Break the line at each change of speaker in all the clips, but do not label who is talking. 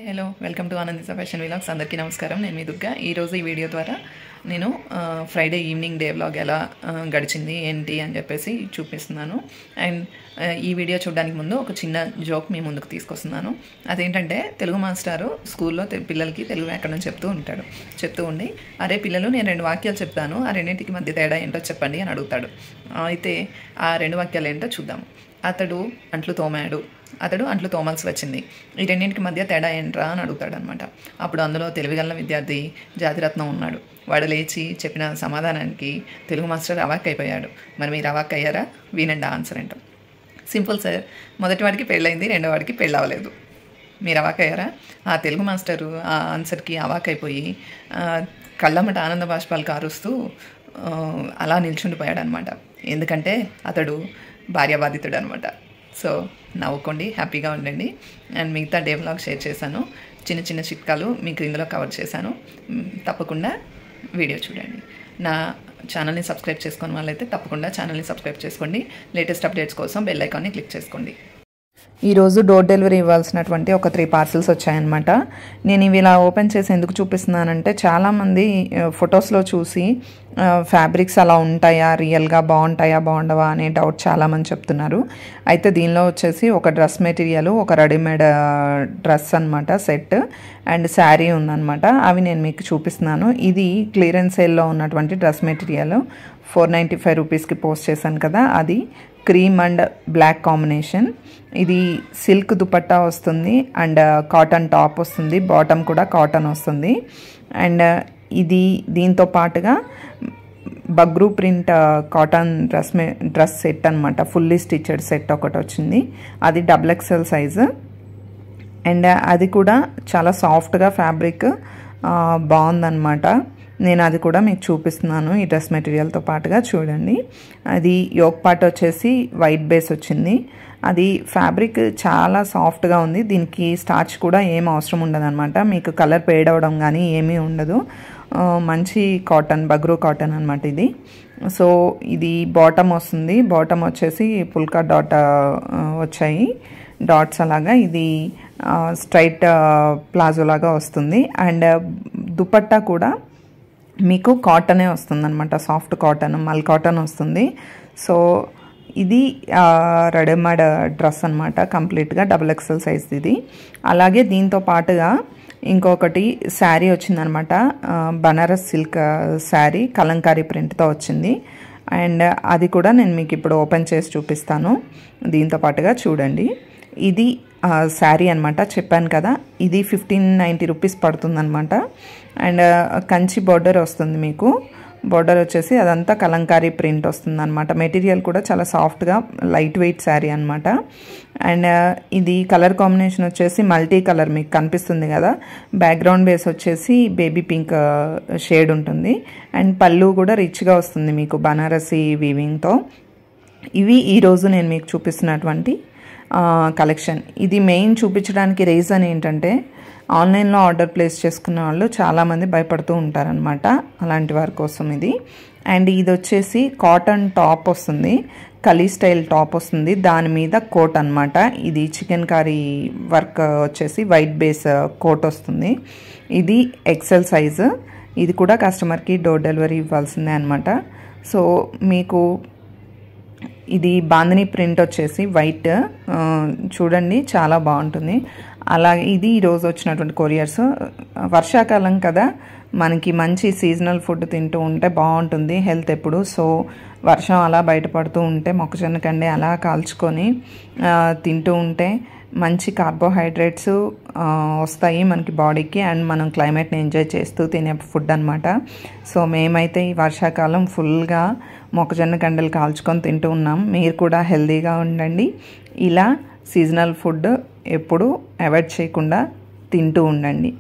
hello welcome to Anandita fashion vlogs అందరికీ నమస్కారం నేను మీ దుర్గా ఈరోజు ఈ వీడియో ద్వారా నేను ఆ, ఫ్రైడే ఈవినింగ్ డే వ్లాగ్ ఎలా ఆ, గడిచింది ఏంటి అని చెప్పేసి చూపిస్తున్నాను అండ్ ఆ, ఈ వీడియో చూడడానికి ముందు ఒక చిన్న జోక్ మీ ముందుకు తీసుకొస్తున్నాను అదేంటంటే తెలుగు మాస్టారు స్కూల్లో తె- పిల్లలకి తెలుగు వ్యాకరణం చెప్తూ ఉంటాడు చెప్తూ ఉండి అరే పిల్లలు నేను రెండు వాక్యాలు చెప్తాను ఆ రెండింటికి మధ్య తేడా ఏంటో చెప్పండి అని అడుగుతాడు ఆ, అయితే ఆ రెండు వాక్యాలు ఏంటో చూద్దాం అతడు అంట్లు తోమాడు అతడు అంట్లు తోమాల్సి వచ్చింది ఈ రెండింటికి మధ్య తేడా ఏంట్రా అని అడుగుతాడు అనమాట అప్పుడు అందులో తెలివిగల విద్యార్థి జాతిరత్నం ఉన్నాడు వాడు లేచి చెప్పిన సమాధానానికి తెలుగు మాస్టర్ అవాక్ అయిపోయాడు మరి మీరు అవాక్ అయ్యారా వినండి ఆన్సర్ ఏంటో సింపుల్ సార్ మొదటి వాడికి పెళ్ళైంది రెండో వాడికి పెళ్ళవలేదు మీరు అవాక్ అయ్యారా ఆ తెలుగు మాస్టరు ఆ ఆన్సర్కి అవాక్ అయిపోయి ఆ, కళ్ళమ్మట ఆనంద బాష్పాలు కారుస్తూ ఆ, అలా నిల్చుండిపోయాడు అనమాట ఎందుకంటే అతడు భార్యాబాధితుడు అనమాట సో నవ్వుకోండి హ్యాపీగా ఉండండి అండ్ మిగతా డే వ్లాగ్ షేర్ చేశాను చిన్న చిన్న చిట్కాలు మీకు ఇందులో కవర్ చేశాను మ్, తప్పకుండా వీడియో చూడండి నా ఛానల్ని సబ్స్క్రైబ్ చేసుకున్న వాళ్ళైతే తప్పకుండా ఛానల్ని సబ్స్క్రైబ్ చేసుకోండి లేటెస్ట్ అప్డేట్స్ కోసం బెల్ ఐకాన్ని క్లిక్ చేసుకోండి ఈరోజు డోర్ డెలివరీ ఇవ్వాల్సినటువంటి ఒక త్రీ పార్సిల్స్ వచ్చాయన్నమాట నేను ఇవి ఇలా ఓపెన్ చేసి ఎందుకు చూపిస్తున్నానంటే చాలామంది ఫొటోస్లో చూసి ఫ్యాబ్రిక్స్ అలా ఉంటాయా రియల్గా బాగుంటాయా బాగుండవా అనే డౌట్ చాలామంది చెప్తున్నారు అయితే దీనిలో వచ్చేసి ఒక డ్రెస్ మెటీరియల్ ఒక రెడీమేడ్ డ్రెస్ అనమాట సెట్ అండ్ శారీ ఉందన్నమాట అవి నేను మీకు చూపిస్తున్నాను ఇది క్లియరెన్స్ సేల్లో ఉన్నటువంటి dress material four ninety five రూపీస్కి పోస్ట్ చేశాను కదా అది క్రీమ్ అండ్ బ్లాక్ కాంబినేషన్ ఇది సిల్క్ దుపట్టా వస్తుంది అండ్ కాటన్ టాప్ వస్తుంది బాటమ్ కూడా కాటన్ వస్తుంది అండ్ ఇది దీంతో పాటుగా బగ్రూ ప్రింట్ కాటన్ డ్రెస్ మే డ్రెస్ సెట్ అనమాట ఫుల్లీ స్టిచ్డ్ సెట్ ఒకటి వచ్చింది అది డబుల్ ఎక్సెల్ సైజు అండ్ అది కూడా చాలా సాఫ్ట్గా ఫ్యాబ్రిక్ బాగుందన్నమాట నేను అది కూడా మీకు చూపిస్తున్నాను ఈ డ్రెస్ మెటీరియల్తో పాటుగా చూడండి అది యోక్ పార్ట్ వచ్చేసి వైట్ బేస్ వచ్చింది అది ఫ్యాబ్రిక్ చాలా సాఫ్ట్గా ఉంది దీనికి స్టార్చ్ కూడా ఏం అవసరం ఉండదన్నమాట మీకు కలర్ పేడ్ అవ్వడం కానీ ఏమీ ఉండదు ఆ, మంచి కాటన్ బగ్రూ కాటన్ అనమాట ఇది సో ఇది బాటమ్ వస్తుంది బాటమ్ వచ్చేసి పుల్కా డాట్ ఆ, వచ్చాయి డాట్స్ అలాగా ఇది స్ట్రైట్ ప్లాజో లాగా వస్తుంది అండ్ దుపట్టా కూడా మీకు కాటనే వస్తుంది అనమాట సాఫ్ట్ కాటన్ మల్ కాటన్ వస్తుంది సో ఇది రెడీమేడ్ డ్రెస్ అనమాట కంప్లీట్గా డబుల్ ఎక్సెల్ సైజ్ ఇది అలాగే దీంతో పాటుగా ఇంకొకటి శారీ వచ్చిందనమాట ఆ, బనారస్ సిల్క్ శారీ కలంకారీ ప్రింట్తో వచ్చింది అండ్ అది కూడా నేను మీకు ఇప్పుడు ఓపెన్ చేసి చూపిస్తాను దీంతో పాటుగా చూడండి ఇది ఆ, శారీ అనమాట చెప్పాను కదా ఇది ఫిఫ్టీన్ నైంటీ రూపీస్ పడుతుందన్నమాట అండ్ కంచి బార్డర్ వస్తుంది మీకు బార్డర్ వచ్చేసి అదంతా కలంకారీ ప్రింట్ వస్తుంది అనమాట మెటీరియల్ కూడా చాలా సాఫ్ట్గా లైట్ వెయిట్ శారీ అనమాట అండ్ ఇది కలర్ కాంబినేషన్ వచ్చేసి మల్టీ కలర్ మీకు కనిపిస్తుంది కదా బ్యాక్గ్రౌండ్ బేస్ వచ్చేసి బేబీ పింక్ షేడ్ ఉంటుంది అండ్ పళ్ళు కూడా రిచ్గా వస్తుంది మీకు బనారసి వీవింగ్తో ఇవి ఈరోజు నేను మీకు చూపిస్తున్నటువంటి కలెక్షన్ ఇది మెయిన్ చూపించడానికి రీజన్ ఏంటంటే ఆన్లైన్లో ఆర్డర్ ప్లేస్ చేసుకున్న వాళ్ళు చాలామంది భయపడుతూ ఉంటారనమాట అలాంటి వారి కోసం ఇది అండ్ ఇది వచ్చేసి కాటన్ టాప్ వస్తుంది కలీ స్టైల్ టాప్ వస్తుంది దాని మీద కోట్ అనమాట ఇది చికెన్ కర్రీ వర్క్ వచ్చేసి వైట్ బేస్ కోట్ వస్తుంది ఇది ఎక్సెల్ సైజు ఇది కూడా కస్టమర్కి డోర్ డెలివరీ ఇవ్వాల్సిందే అనమాట సో మీకు ఇది బాందని ప్రింట్ వచ్చేసి వైట్ ఆ, చూడండి చాలా బాగుంటుంది అలాగే ఇది ఈరోజు వచ్చినటువంటి కొరియర్స్ వర్షాకాలం కదా మనకి మంచి సీజనల్ ఫుడ్ తింటూ ఉంటే బాగుంటుంది హెల్త్ ఎప్పుడు సో వర్షం అలా బయటపడుతూ ఉంటే మొక్కజొన్న కండి అలా కాల్చుకొని ఆ, తింటూ ఉంటే మంచి కార్బోహైడ్రేట్స్ ఆ, వస్తాయి మనకి బాడీకి అండ్ మనం క్లైమేట్ని ఎంజాయ్ చేస్తూ తినే ఫుడ్ అనమాట సో మేమైతే ఈ వర్షాకాలం ఫుల్గా మొక్కజొన్న కండలు కాల్చుకొని తింటూ ఉన్నాం మీరు కూడా హెల్తీగా ఉండండి ఇలా సీజనల్ ఫుడ్ ఎప్పుడు అవాయిడ్ చేయకుండా తింటూ ఉండండి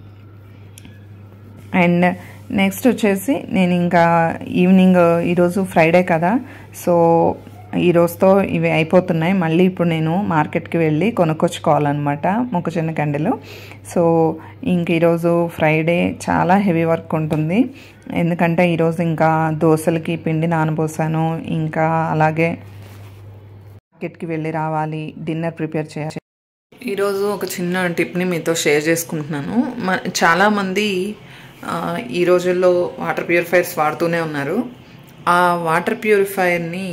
అండ్ నెక్స్ట్ వచ్చేసి నేను ఇంకా ఈవినింగ్ ఈరోజు ఫ్రైడే కదా సో ఈ రోజుతో ఇవి అయిపోతున్నాయి మళ్ళీ ఇప్పుడు నేను మార్కెట్కి వెళ్ళి కొనుక్కొచ్చుకోవాలన్నమాట మొక్కజొన్న కండెలు సో ఇంక ఈరోజు ఫ్రైడే చాలా హెవీ వర్క్ ఉంటుంది ఎందుకంటే ఈరోజు ఇంకా దోశలకి పిండి నానబోసాను ఇంకా అలాగే మార్కెట్కి వెళ్ళి రావాలి డిన్నర్ ప్రిపేర్ చేయాలి ఈరోజు ఒక చిన్న టిప్ని మీతో షేర్ చేసుకుంటున్నాను మ చాలామంది ఆ, ఈ రోజుల్లో వాటర్ ప్యూరిఫైర్స్ వాడుతూనే ఉన్నారు ఆ వాటర్ ప్యూరిఫైర్ని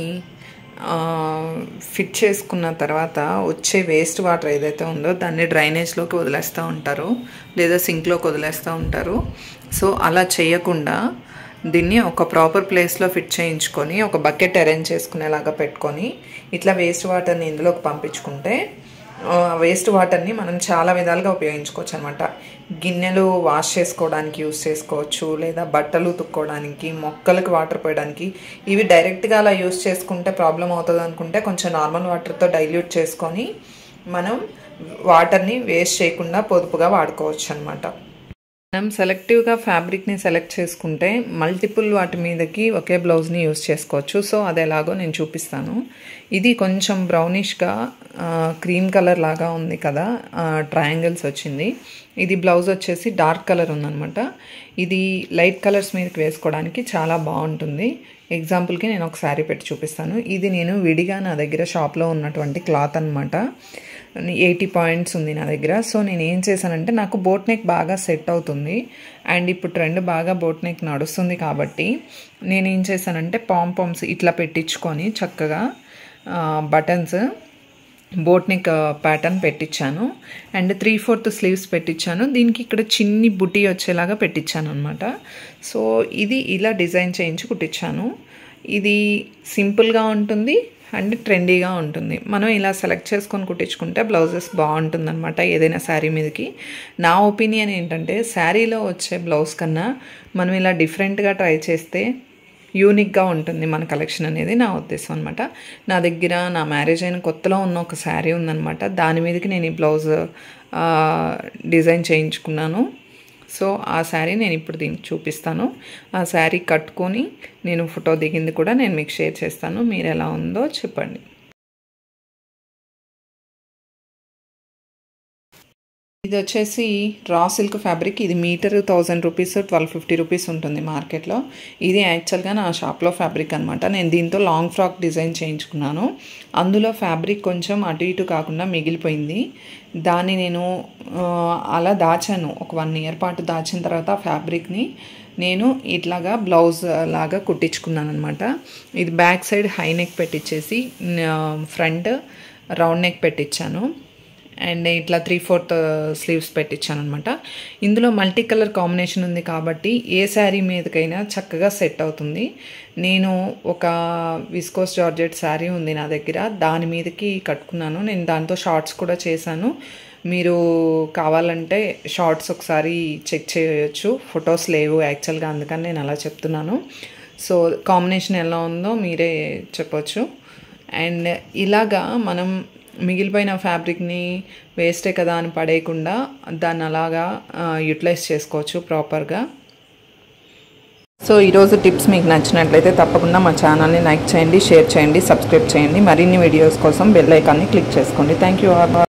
ఫిట్ చేసుకున్న తర్వాత వచ్చే వేస్ట్ వాటర్ ఏదైతే ఉందో దాన్ని డ్రైనేజ్లోకి వదిలేస్తూ ఉంటారు లేదా సింక్లోకి వదిలేస్తూ ఉంటారు సో అలా చేయకుండా దీన్ని ఒక ప్రాపర్ ప్లేస్లో ఫిట్ చేయించుకొని ఒక బకెట్ అరేంజ్ చేసుకునేలాగా పెట్టుకొని ఇట్లా వేస్ట్ వాటర్ని ఇందులోకి పంపించుకుంటే వేస్ట్ వాటర్ని మనం చాలా విధాలుగా ఉపయోగించుకోవచ్చు అనమాట గిన్నెలు వాష్ చేసుకోవడానికి యూస్ చేసుకోవచ్చు లేదా బట్టలు ఉతుక్కోవడానికి మొక్కలకు వాటర్ పోయడానికి ఇవి డైరెక్ట్గా అలా యూస్ చేసుకుంటే ప్రాబ్లం అవుతుంది అనుకుంటే కొంచెం నార్మల్ వాటర్తో డైల్యూట్ చేసుకొని మనం వాటర్ని వేస్ట్ చేయకుండా పొదుపుగా వాడుకోవచ్చు అనమాట మనం సెలెక్టివ్గా ఫ్యాబ్రిక్ని సెలెక్ట్ చేసుకుంటే మల్టిపుల్ వాటి మీదకి ఒకే బ్లౌజ్ని యూస్ చేసుకోవచ్చు సో అది ఎలాగో నేను చూపిస్తాను ఇది కొంచెం బ్రౌనిష్గా క్రీమ్ కలర్ లాగా ఉంది కదా ట్రయాంగిల్స్ వచ్చింది ఇది బ్లౌజ్ వచ్చేసి డార్క్ కలర్ ఉందనమాట ఇది లైట్ కలర్స్ మీదకి వేసుకోవడానికి చాలా బాగుంటుంది ఎగ్జాంపుల్కి నేను ఒక శారీ పెట్టి చూపిస్తాను ఇది నేను విడిగా నా దగ్గర షాప్లో ఉన్నటువంటి క్లాత్ అనమాట ఎయిటీ పాయింట్స్ ఉంది నా దగ్గర సో నేను ఏం చేశానంటే నాకు బోట్ నెక్ బాగా సెట్ అవుతుంది అండ్ ఇప్పుడు ట్రెండ్ బాగా బోట్ నెక్ నడుస్తుంది కాబట్టి నేను ఏం చేశానంటే పాంపామ్స్ ఇట్లా పెట్టించుకొని చక్కగా బటన్స్ బోట్ నెక్ ప్యాటర్న్ పెట్టించాను అండ్ త్రీ ఫోర్త్ స్లీవ్స్ పెట్టించాను దీనికి ఇక్కడ చిన్ని బుటీ వచ్చేలాగా పెట్టించాను అనమాట సో ఇది ఇలా డిజైన్ చేయించి కుట్టించాను ఇది సింపుల్గా ఉంటుంది అండ్ ట్రెండీగా ఉంటుంది మనం ఇలా సెలెక్ట్ చేసుకొని కుట్టించుకుంటే బ్లౌజెస్ బాగుంటుంది అనమాట ఏదైనా శారీ మీదకి నా ఒపీనియన్ ఏంటంటే శారీలో వచ్చే బ్లౌజ్ కన్నా మనం ఇలా డిఫరెంట్గా ట్రై చేస్తే యూనిక్గా ఉంటుంది మన కలెక్షన్ అనేది నా ఉద్దేశం అనమాట నా దగ్గర నా మ్యారేజ్ అయిన కొత్తలో ఉన్న ఒక శారీ ఉందనమాట దాని మీదకి నేను ఈ బ్లౌజ్ డిజైన్ చేయించుకున్నాను సో ఆ శారీ నేను ఇప్పుడు దీనికి చూపిస్తాను ఆ శారీ కట్టుకొని నేను ఫోటో దిగింది కూడా నేను మీకు షేర్ చేస్తాను మీరు ఎలా ఉందో చెప్పండి ఇది వచ్చేసి రా సిల్క్ ఫ్యాబ్రిక్ ఇది metre thousand rupees twelve fifty rupees ఉంటుంది మార్కెట్లో ఇది యాక్చువల్గా నా షాప్లో ఫ్యాబ్రిక్ అనమాట నేను దీంతో లాంగ్ ఫ్రాక్ డిజైన్ చేయించుకున్నాను అందులో ఫ్యాబ్రిక్ కొంచెం అటు ఇటు కాకుండా మిగిలిపోయింది దాన్ని నేను అలా దాచాను ఒక వన్ ఇయర్ పాటు దాచిన తర్వాత ఆ ఫ్యాబ్రిక్ని నేను ఇట్లాగా బ్లౌజ్ లాగా కుట్టించుకున్నాను అనమాట ఇది బ్యాక్ సైడ్ హై నెక్ పెట్టించేసి ఫ్రంట్ రౌండ్ నెక్ పెట్టించాను అండ్ ఇట్లా త్రీ ఫోర్త్ స్లీవ్స్ పెట్టించాను అనమాట ఇందులో మల్టీ కలర్ కాంబినేషన్ ఉంది కాబట్టి ఏ శారీ మీదకైనా చక్కగా సెట్ అవుతుంది నేను ఒక విస్కోస్ జార్జెట్ శారీ ఉంది నా దగ్గర దాని మీదకి కట్టుకున్నాను నేను దాంతో షార్ట్స్ కూడా చేశాను మీరు కావాలంటే షార్ట్స్ ఒకసారి చెక్ చేయొచ్చు ఫొటోస్ లేవు యాక్చువల్గా అందుకని నేను అలా చెప్తున్నాను సో కాంబినేషన్ ఎలా ఉందో మీరే చెప్పొచ్చు అండ్ ఇలాగా మనం మిగిలిపోయిన ఫ్యాబ్రిక్ని వేస్టే కదా అని పడేయకుండా దాన్ని అలాగా యూటిలైజ్ చేసుకోవచ్చు ప్రాపర్గా సో ఈరోజు టిప్స్ మీకు నచ్చినట్లయితే తప్పకుండా మా ఛానల్ని లైక్ చేయండి షేర్ చేయండి సబ్స్క్రైబ్ చేయండి మరిన్ని వీడియోస్ కోసం బెల్ ఐకాన్ని క్లిక్ చేసుకోండి థ్యాంక్ యూ